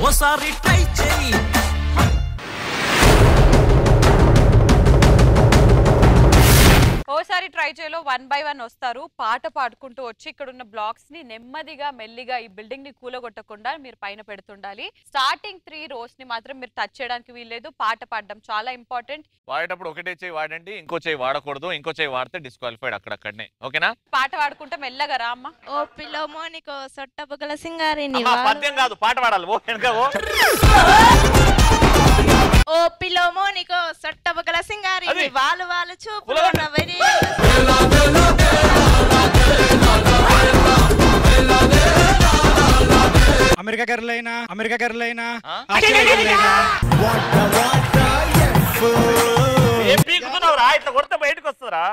ఓసారి ట్రై చేయి ఓసారి ట్రై చేయలో వన్ బై వన్ వస్తారు పాట పాడుకుంటూ వచ్చి ఇక్కడ ఉన్న బ్లాక్స్ ని నెమ్మదిగా మెల్లిగా ఈ బిల్డింగ్ ని కూలగొట్టకుండా మీరు పైన పెడుతుండాలి స్టార్టింగ్ త్రీ రోస్ ని మాత్రం మీరు టచ్ చేయడానికి వీల్లేదు పాట పాడడం చాలా ఇంపార్టెంట్ వాడేటప్పుడు ఒకటే చేయి వాడండి ఇంకో చేయి వాడకూడదు ఇంకో చేయి వాడితే డిస్క్వాలిఫైడ్ అక్కడక్కడనే ఓకేనా పాట పాడుకుంటే మెల్లగా రా అమ్మ ఓ పిల్లమో నీకో సొట్ట బుగ్గల సింగారిని అమ్మా వాలు- పద్యం కాదు పాట పాడాలి ఓ వెనక ఓ ఓ పిల్లమో నీకో సొట్ట బుగ్గల సింగారిని అది. వాళ్ళు వాళ్ళు చూపులో పులగొట్టు. నవ్వని అమెరికా గర్లైనా అమెరికా గర్లైనా ఆ? ఆస్ట్రేలియా గర్లైనా ఏం పీకుతున్నావు రా ఇట్లా కొడితే బయటకు వస్తుందిరా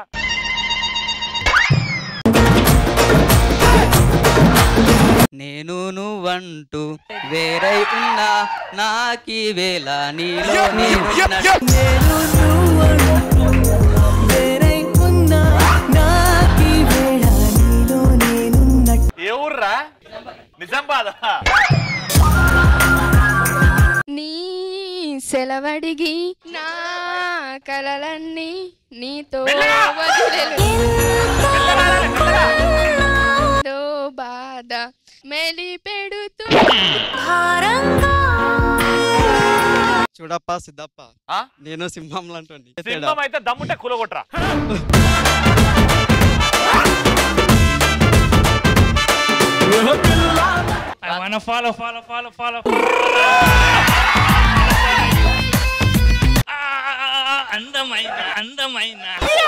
నేను నువ్వంటూ వేరై ఉన్నా నాకి వేళ నీలో నేనున్నా. నేను నువ్వంటూ వేరై ఉన్నా నాకీ వేళ నీలో నేనున్నట్టు ఏ ఊర్రా నిజామాబాద్ నీ సెలవడిగి నా కలలన్నీ నీతో మెల్లగా! వదిలేలు తో బాధ మెలి పెడుతూ చూడప్ప సిద్ధప్ప ఆ? నేను సింహం లాంటి సింహం అయితే దమ్ముంటే కూలగొట్టరా I wanna follow, follow, follow, follow. అందమైన అందమైన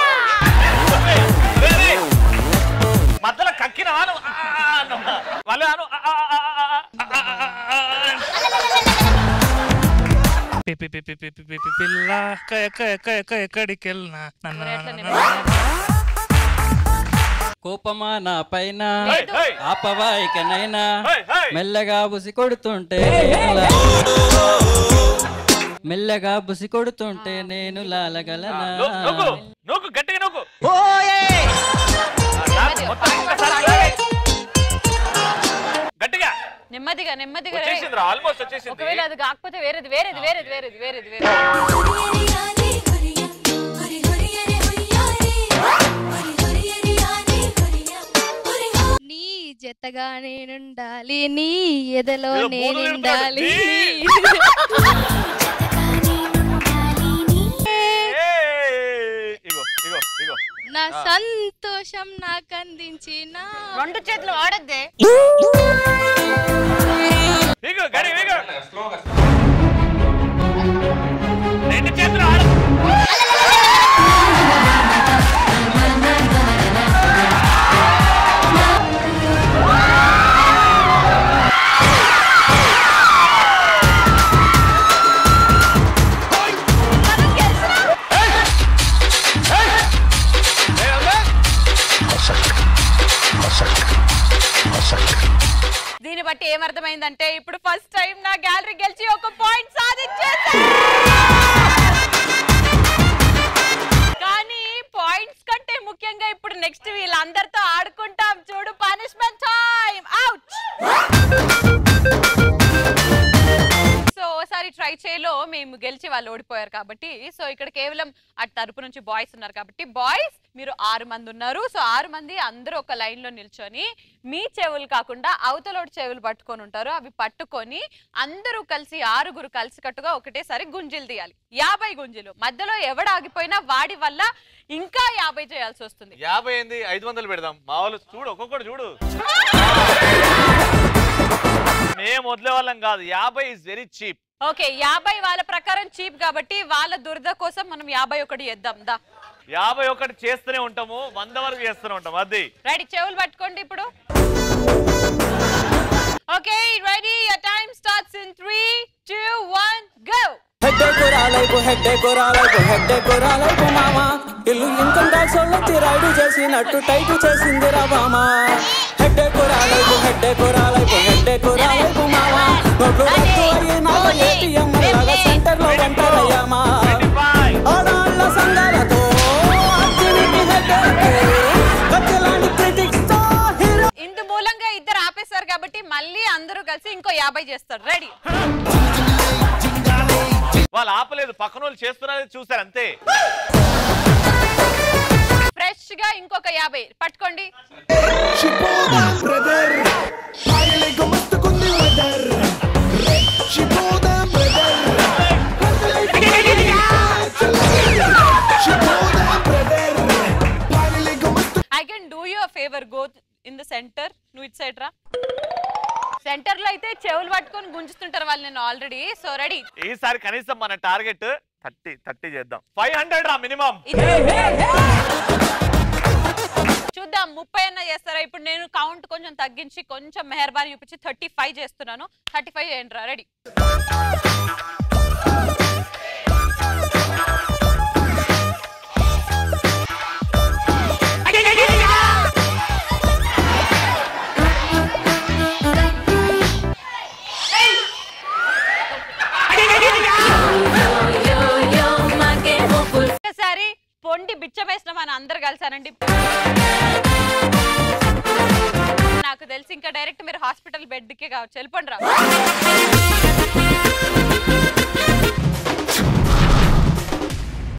రేయ్, రేయ్. మధ్యలో కక్కిన వాను ఆ, ఆ, ఆ అన్నావా? వాళ్ళు అను ఆ, ఆ, ఆ, ఆ, ఆ, ఆ. పి- పి- పి- పి- పి- పి- పి- పిల్ల ఎక్క ఎక్క ఎక్క ఎక్క ఎక్కడికి వెళ్ళినా నన్ను మరి అట్లా నన్ను- నెమ్మదిగా. కోపమా నా పైన హేయ్, హేయ్, ఆపవా ఇకనైనా హేయ్, హేయ్. మెల్లగా బుసి కొడుతుంటే నేనులా. మెల్లగా బుసి కొడుతుంటే నేను లాలగలనా నూ- నూకు నూకు గట్టిగా నూకు మొత్తం ఒక్కసారి లాగేయ్. గట్టిగా నెమ్మదిగా నెమ్మదిగా రే. వచ్చేసింది ఆల్మోస్ట్ వచ్చేసింది ఒకవేళ అది కాకపోతే వేరేది వేరేది వేరేది వేరేది వేరేది వేరేది నీ జతగా నేనుండాలి నీ ఎదలో ఏదో బూతులు నేనుండాలి ఏయ్, ఇగో ఇగో ఇగో నా సంతోషం నాకు అందించిన రెండు చేతులు వాడద్దే ఇగో గడి ఇగో రెండు చేతులు ఆడ దీన్ని బట్టి ఏమర్థమైందంటే ఇప్పుడు ఫస్ట్ టైం నా గ్యాలరీ గెలిచి ఒక పాయింట్ సాధించేసా కానీ పాయింట్స్ కంటే ముఖ్యంగా ఇప్పుడు నెక్స్ట్ వీళ్ళందరితో ఆడుకుంటాం చూడు పనిష్మెంట్ టైం అవుట్ సో ఓసారి ట్రై చేయలో మేము గెలిచి వాళ్ళు ఓడిపోయారు కాబట్టి సో ఇక్కడ కేవలం అటు తరపు నుంచి బాయ్స్ ఉన్నారు కాబట్టి బాయ్స్ మీరు ఆరు మంది ఉన్నారు సో ఆరు మంది అందరూ ఒక లైన్ లో నిల్చొని మీ చెవులు కాకుండా అవతలోటి చెవులు పట్టుకొని ఉంటారు అవి పట్టుకొని అందరూ కలిసి ఆరుగురు కలిసికట్టుగా ఒకటేసారి గుంజీలు తీయాలి యాభై గుంజీలు మధ్యలో ఎవడు ఆగిపోయినా వాడి వల్ల ఇంకా యాభై చేయాల్సి వస్తుంది యాభై ఏంది ఐదు వందలు పెడదాం మా వాళ్ళు చూడు ఒక్కొక్కటి చూడు మేము వదిలే వాళ్ళం కాదు యాభై ఇస్ వెరీ చీప్ ఓకే యాభై వాళ్ళ ప్రకారం చీప్ కాబట్టి వాళ్ళ దురద కోసం మనం యాభై ఒకటి చేద్దాం దా యాభై ఒకటి చేస్తూనే ఉంటాము వంద వరకు చేస్తూనే ఉంటాం అది రెడీ చెవులు పట్టుకోండి ఇప్పుడు okay ready your time starts in 3 2 1 go హెడ్డే కొరాలైపు హెడ్డే కొరాలైపు హెడ్డే కొరాలైపు మామ ఇల్లు ఇన్కమ్ ట్యాక్స్ వాళ్ళొచ్చి రైడు చేసినట్టు టైటు చేసింది రా మామ హెడ్డే కొరాలైపు హెడ్డే కొరాలైపు హెడ్డే కొరాలైపు మామ నోట్లు రద్దు అయినా ఏటీఎం లాగా సెంటర్ లో వెంటరయ్యామా ఆడాళ్ళ సంఘాలతో అర్జునికి హెడ్డే కత్తిలాంటి క్రిటిక్స్ తో హీరో ఇందు మూలంగా ఇద్దరు ఆపేశారు కాబట్టి మళ్ళీ అందరూ కలిసి ఇంకో యాభై చేస్తాడు రెడీ వాళ్ళు ఆపలేదు పక్కన వాళ్ళు చేస్తున్నారని చూసారు అంతే ఫ్రెష్ గా ఇంకొక యాభై పట్టుకోండి Shipoda, brother. Pagale mast kundi weather. Shipoda, brother. Shipoda, brother. Pagale mast I can do you favour go in the centre నువ్వు ఇటు సైడ్ రా సెంటర్ లో అయితే చెవులు పట్టుకొని గుంజుతుంటారు వాళ్ళు నేను ఆల్రెడీ సో రెడీ ఈసారి కనీసం మన టార్గెట్ థర్టీ థర్టీ చేద్దాం ఫైవ్ హండ్రెడ్ రా మినిమం చూద్దాం ముప్పై అన్న చేస్తారా ఇప్పుడు నేను కౌంట్ కొంచెం తగ్గించి కొంచెం మెహర్బాన్ చూపించి థర్టీ ఫైవ్ చేస్తున్నాను థర్టీ ఫైవ్ ఏంట్రా రెడీ ఒక్కసారి పొండి బిచ్చమేసిన మన అందరు కలిసానండి నాకు తెలిసి ఇంకా డైరెక్ట్ మీరు హాస్పిటల్ బెడ్ కే కావచ్చు వెళ్ళిపోండి రా